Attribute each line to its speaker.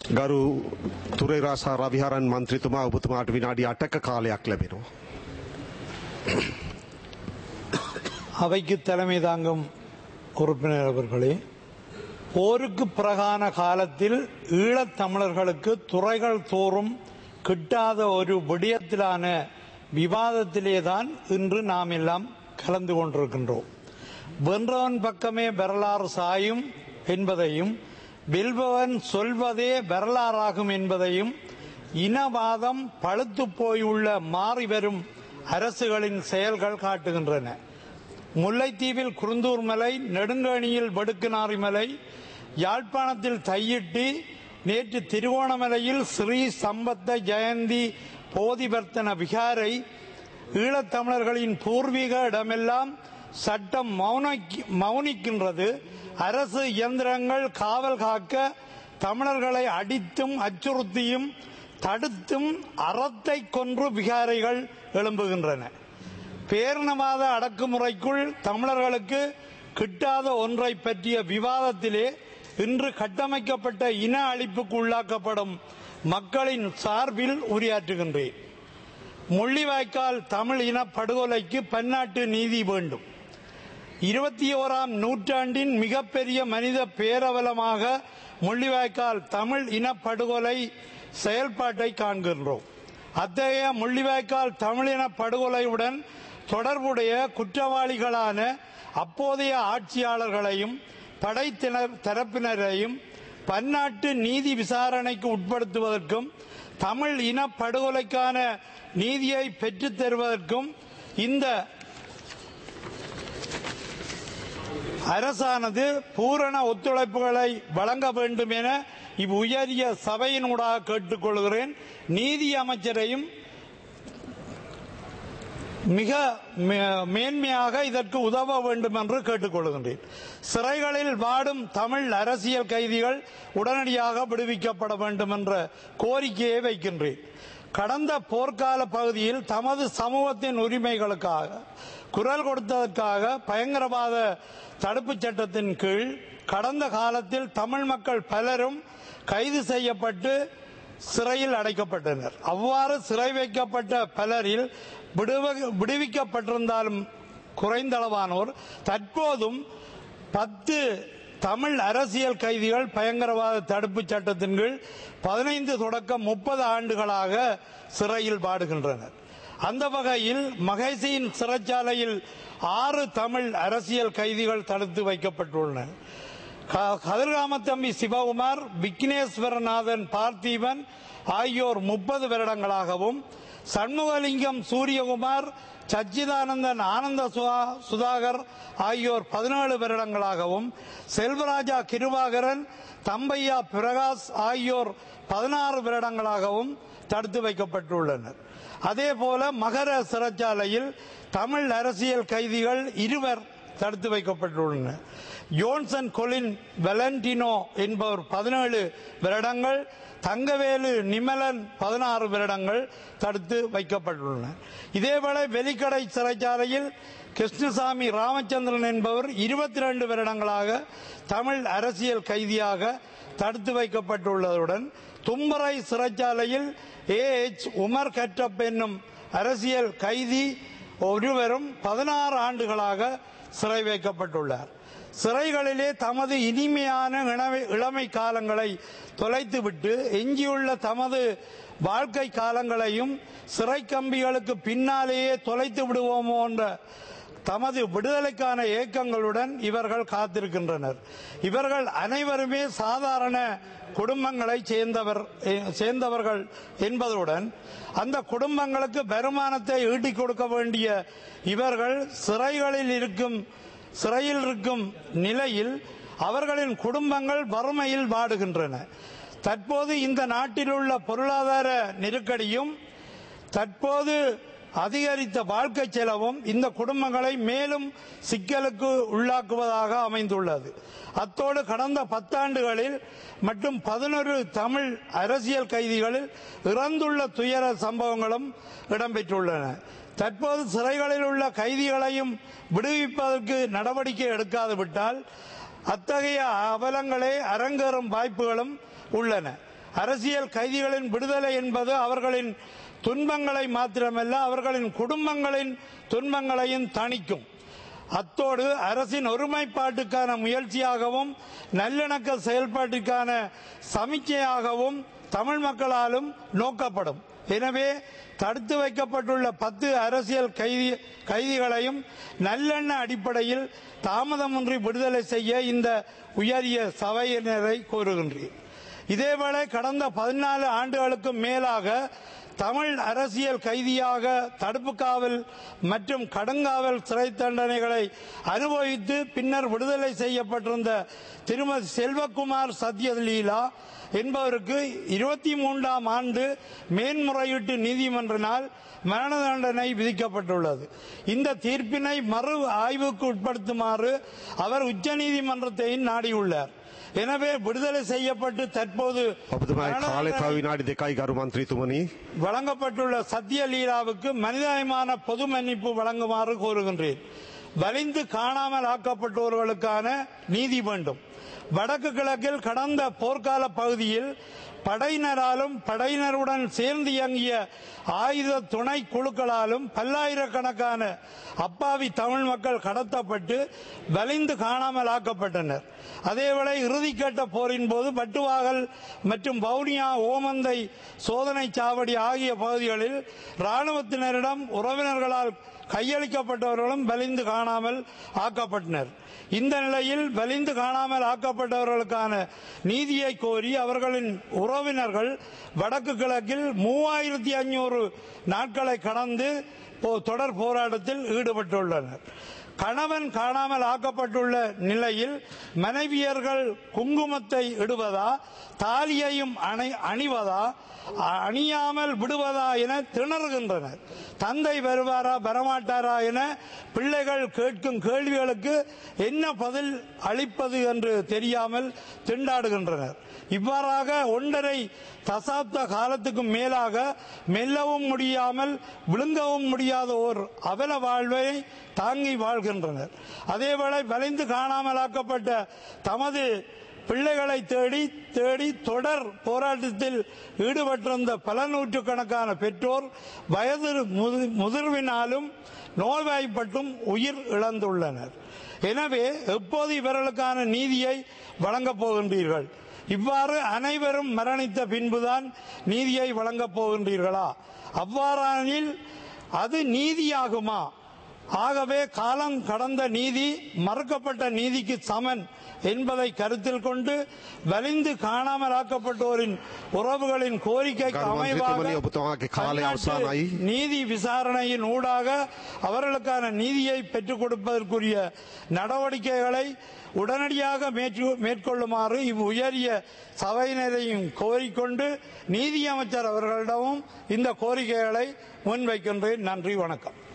Speaker 1: ගරු තුරේරාසා රවිහරන් මන්ත්‍රීතුමා ඔබතුමාට විනාඩි අටක කාලයක් ලැබෙනවා.
Speaker 2: அவைக்கு தலைமை தாங்கும் உறுப்பினர் அவர்களே போருக்கு பிரகான காலத்தில் ஈழத் தமிழர்களுக்கு துறைகள் தோறும் கிட்டாத ஒரு விடயத்திலான விவாதத்திலேதான் இன்று நாம் எல்லாம் கலந்து கொண்டிருக்கின்றோம் வென்றவன் பக்கமே வரலாறு சாயும் என்பதையும் வெல்பவன் சொல்வதே வரலாறாகும் என்பதையும் இனவாதம் பழுத்து போயுள்ள மாறி வரும் அரசுகளின் செயல்கள் காட்டுகின்றன முல்லைத்தீவில் குருந்தூர் மலை நெடுங்கணியில் வடுக்குநாரி மலை யாழ்ப்பாணத்தில் தையிட்டி நேற்று திருவோணமலையில் ஸ்ரீ சம்பத்த ஜெயந்தி போதிவர்த்தன விகாரை ஈழத்தமிழர்களின் பூர்வீக இடமெல்லாம் சட்டம் மௌனிக்- மௌனிக்கின்றது அரசு இயந்திரங்கள் காவல் காக்க தமிழர்களை அடித்தும் அச்சுறுத்தியும் தடுத்தும் அறத்தை கொன்று விகாரைகள் எழும்புகின்றன பேரினவாத அடக்குமுறைக்குள் தமிழர்களுக்கு கிட்டாத ஒன்றை பற்றிய விவாதத்திலே இன்று கட்டமைக்கப்பட்ட இன அழிப்புக்கு உள்ளாக்கப்படும் மக்களின் சார்பில் உரையாற்றுகின்றேன் முள்ளிவாய்க்கால் தமிழ் இன படுகொலைக்கு பன்னாட்டு நீதி வேண்டும் இருபத்தி ஓராம் நூற்றாண்டின் மிகப்பெரிய மனித பேரவலமாக முள்ளிவாய்க்கால் தமிழ் இன படுகொலை செயல்பாட்டை காண்கின்றோம் அத்தகைய முள்ளிவாய்க்கால் தமிழின படுகொலையுடன் தொடர்புடைய குற்றவாளிகளான அப்போதைய ஆட்சியாளர்களையும் படைத்தின- தரப்பினரையும் பன்னாட்டு நீதி விசாரணைக்கு உட்படுத்துவதற்கும் தமிழ் இன படுகொலைக்கான நீதியை பெற்றுத் தருவதற்கும் இந்த அரசானது பூரண ஒத்துழைப்புகளை வழங்க வேண்டும் என இவ்வுயரிய சபையினூடாக கேட்டுக்கொள்கிறேன் நீதி அமைச்சரையும் மிக மே- மேன்மையாக இதற்கு உதவ வேண்டும் என்று கேட்டுக்கொள்கின்றேன் சிறைகளில் வாடும் தமிழ் அரசியல் கைதிகள் உடனடியாக விடுவிக்கப்பட வேண்டும் என்ற கோரிக்கையை வைக்கின்றேன் கடந்த போர்க்கால பகுதியில் தமது சமூகத்தின் உரிமைகளுக்காக குரல் கொடுத்ததற்காக பயங்கரவாத தடுப்புச் சட்டத்தின் கீழ் கடந்த காலத்தில் தமிழ் மக்கள் பலரும் கைது செய்யப்பட்டு சிறையில் அடைக்கப்பட்டனர் அவ்வாறு சிறை வைக்கப்பட்ட பலரில் விடுவ- விடுவிக்கப்பட்டிருந்தாலும் குறைந்தளவானோர் தற்போதும் பத்து தமிழ் அரசியல் கைதிகள் பயங்கரவாத தடுப்புச் சட்டத்தின் கீழ் பதினைந்து தொடக்கம் முப்பது ஆண்டுகளாக சிறையில் வாடுகின்றனர் அந்த வகையில் மகேசியின் சிறைச்சாலையில் ஆறு தமிழ் அரசியல் கைதிகள் தடுத்து வைக்கப்பட்டுள்ளனர் க- கதிர்காமத்தம்பி சிவகுமார் விக்னேஸ்வரநாதன் பார்த்திபன் ஆகியோர் முப்பது வருடங்களாகவும் சண்முகலிங்கம் சூரியகுமார் சச்சிதானந்தன் ஆனந்த சுதா- சுதாகர் ஆகியோர் பதினேழு வருடங்களாகவும் செல்வராஜா கிருபாகரன் தம்பையா பிரகாஷ் ஆகியோர் பதினாறு வருடங்களாகவும் தடுத்து வைக்கப்பட்டுள்ளனர் அதேபோல மகர சிறைச்சாலையில் தமிழ் அரசியல் கைதிகள் இருவர் தடுத்து வைக்கப்பட்டுள்ளனர் ஜோன்சன் கொலின் வெலண்டினோ என்பவர் பதினேழு வருடங்கள் தங்கவேலு நிமலன் பதினாறு வருடங்கள் தடுத்து வைக்கப்பட்டுள்ளனர் இதேவேளை வெலிக்கடை சிறைச்சாலையில் கிருஷ்ணசாமி ராமச்சந்திரன் என்பவர் இருபத்தி ரெண்டு வருடங்களாக தமிழ் அரசியல் கைதியாக தடுத்து வைக்கப்பட்டுள்ளதுடன் தும்பரை சிறைச்சாலையில் ஏ எச் உமர் கட்டப் என்னும் அரசியல் கைதி ஒருவரும் பதினாறு ஆண்டுகளாக சிறை வைக்கப்பட்டுள்ளார் சிறைகளிலே தமது இனிமையான இளமை- இளமை காலங்களை தொலைத்துவிட்டு எஞ்சியுள்ள தமது வாழ்க்கை காலங்களையும் சிறை கம்பிகளுக்கு பின்னாலேயே தொலைத்து விடுவோமோ என்ற தமது விடுதலைக்கான ஏக்கங்களுடன் இவர்கள் காத்திருக்கின்றனர் இவர்கள் அனைவருமே சாதாரண குடும்பங்களை சேர்ந்தவர் எ- சேர்ந்தவர்கள் என்பதுடன் அந்த குடும்பங்களுக்கு வருமானத்தை ஈட்டிக் கொடுக்க வேண்டிய இவர்கள் சிறைகளில் இருக்கும் சிறையில் இருக்கும் நிலையில் அவர்களின் குடும்பங்கள் வறுமையில் வாடுகின்றன தற்போது இந்த நாட்டில் உள்ள பொருளாதார நெருக்கடியும் தற்போது அதிகரித்த வாழ்க்கை செலவும் இந்த குடும்பங்களை மேலும் சிக்கலுக்கு உள்ளாக்குவதாக அமைந்துள்ளது அத்தோடு கடந்த பத்தாண்டுகளில் மற்றும் பதினொரு தமிழ் அரசியல் கைதிகளில் இறந்துள்ள துயர சம்பவங்களும் இடம்பெற்றுள்ளன தற்போது சிறைகளில் உள்ள கைதிகளையும் விடுவிப்பதற்கு நடவடிக்கை எடுக்காது விட்டால் அத்தகைய அவலங்களே அரங்கேறும் வாய்ப்புகளும் உள்ளன அரசியல் கைதிகளின் விடுதலை என்பது அவர்களின் துன்பங்களை மாத்திரமல்ல அவர்களின் குடும்பங்களின் துன்பங்களையும் தணிக்கும் அத்தோடு அரசின் ஒருமைப்பாட்டுக்கான முயற்சியாகவும் நல்லிணக்க செயல்பாட்டிற்கான சமிக்கையாகவும் தமிழ் மக்களாலும் நோக்கப்படும் எனவே தடுத்து வைக்கப்பட்டுள்ள பத்து அரசியல் கைதி கைதிகளையும் நல்லெண்ண அடிப்படையில் தாமதமின்றி விடுதலை செய்ய இந்த உயரிய சபையினரை கோருகின்றேன் இதேவேளை கடந்த பதினாலு ஆண்டுகளுக்கு மேலாக தமிழ் அரசியல் கைதியாக தடுப்பு காவல் மற்றும் கடுங்காவல் சிறை தண்டனைகளை அனுபவித்து பின்னர் விடுதலை செய்யப்பட்டிருந்த திருமதி செல்வகுமார் சத்யலீலா என்பவருக்கு இருபத்தி மூன்றாம் ஆண்டு மேன்முறையீட்டு நீதிமன்றினால் மரண தண்டனை விதிக்கப்பட்டுள்ளது இந்த தீர்ப்பினை மறு ஆய்வுக்கு உட்படுத்துமாறு அவர் உச்சநீதிமன்றத்தை நாடியுள்ளார் எனவே விடுதலை செய்யப்பட்டு தற்போது
Speaker 1: ඔබතුමායි
Speaker 2: மரண
Speaker 1: කාලය තව
Speaker 2: தண்டனை
Speaker 1: විනාඩි දෙකයි ගරු මන්ත්‍රීතුමනි.
Speaker 2: வழங்கப்பட்டுள்ள சத்தியலீலாவுக்கு மனிதாயமான பொது மன்னிப்பு வழங்குமாறு கோருகின்றேன் வலிந்து காணாமல் ஆக்கப்பட்டவர்களுக்கான நீதி வேண்டும் வடக்கு கிழக்கில் கடந்த போர்க்கால பகுதியில் படையினராலும் படையினருடன் சேர்ந்து இயங்கிய ஆயுத துணை குழுக்களாலும் பல்லாயிரக்கணக்கான அப்பாவி தமிழ் மக்கள் கடத்தப்பட்டு வலிந்து காணாமல் ஆக்கப்பட்டனர் அதேவேளை இறுதிக்கட்ட போரின் போது பட்டுவாகல் மற்றும் வவுனியா ஓமந்தை சோதனை சாவடி ஆகிய பகுதிகளில் ராணுவத்தினரிடம் உறவினர்களால் கையளிக்கப்பட்டவர்களும் வலிந்து காணாமல் ஆக்கப்பட்டனர் இந்த நிலையில் வலிந்து காணாமல் ஆக்கப்பட்டவர்களுக்கான நீதியை கோரி அவர்களின் உறவினர்கள் வடக்கு கிழக்கில் மூவாயிரத்தி ஐநூறு நாட்களை கடந்து போ- தொடர் போராட்டத்தில் ஈடுபட்டுள்ளனர் கணவன் காணாமல் ஆக்கப்பட்டுள்ள நிலையில் மனைவியர்கள் குங்குமத்தை இடுவதா தாலியையும் அணை அணிவதா அ- அணியாமல் விடுவதா என திணறுகின்றனர் தந்தை வருவாரா வரமாட்டாரா என பிள்ளைகள் கேட்கும் கேள்விகளுக்கு என்ன பதில் அளிப்பது என்று தெரியாமல் திண்டாடுகின்றனர் இவ்வாறாக ஒன்றரை தசாப்த காலத்துக்கு மேலாக மெல்லவும் முடியாமல் விழுங்கவும் முடியாத ஓர் அவல வாழ்வை தாங்கி வாழ்கின்றனர் அதேவேளை வலிந்து காணாமலாக்கப்பட்ட தமது பிள்ளைகளை தேடி தேடி தொடர் போராட்டத்தில் ஈடுபட்டிருந்த பல நூற்றுக்கணக்கான பெற்றோர் வயது முதி- முதிர்வினாலும் நோய்வாய்ப்பட்டும் உயிர் இழந்துள்ளனர் எனவே எப்போது இவர்களுக்கான நீதியை வழங்கப் போகின்றீர்கள் இவ்வாறு அனைவரும் மரணித்த பின்புதான் நீதியை வழங்கப் போகின்றீர்களா அவ்வாறானில் அது நீதியாகுமா ஆகவே காலம் கடந்த நீதி மறுக்கப்பட்ட நீதிக்கு சமன் என்பதை கருத்தில் கொண்டு வலிந்து காணாமலாக்கப்பட்டோரின் உறவுகளின் கோரிக்கைக்கு
Speaker 1: கருமாந்திரி
Speaker 2: அமைவாக
Speaker 1: துமணி ஒப்புத்தவாக்கு காலை
Speaker 2: பன்னாட்டு
Speaker 1: அவசானாயி.
Speaker 2: நீதி விசாரணையின் ஊடாக அவர்களுக்கான நீதியை பெற்றுக் கொடுப்பதற்குரிய நடவடிக்கைகளை உடனடியாக மேற்று- மேற்கொள்ளுமாறு இவ் உயரிய சபையினரையும் கோரிக்கொண்டு நீதி அமைச்சர் அவர்களிடமும் இந்த கோரிக்கைகளை முன்வைக்கின்றேன் நன்றி வணக்கம்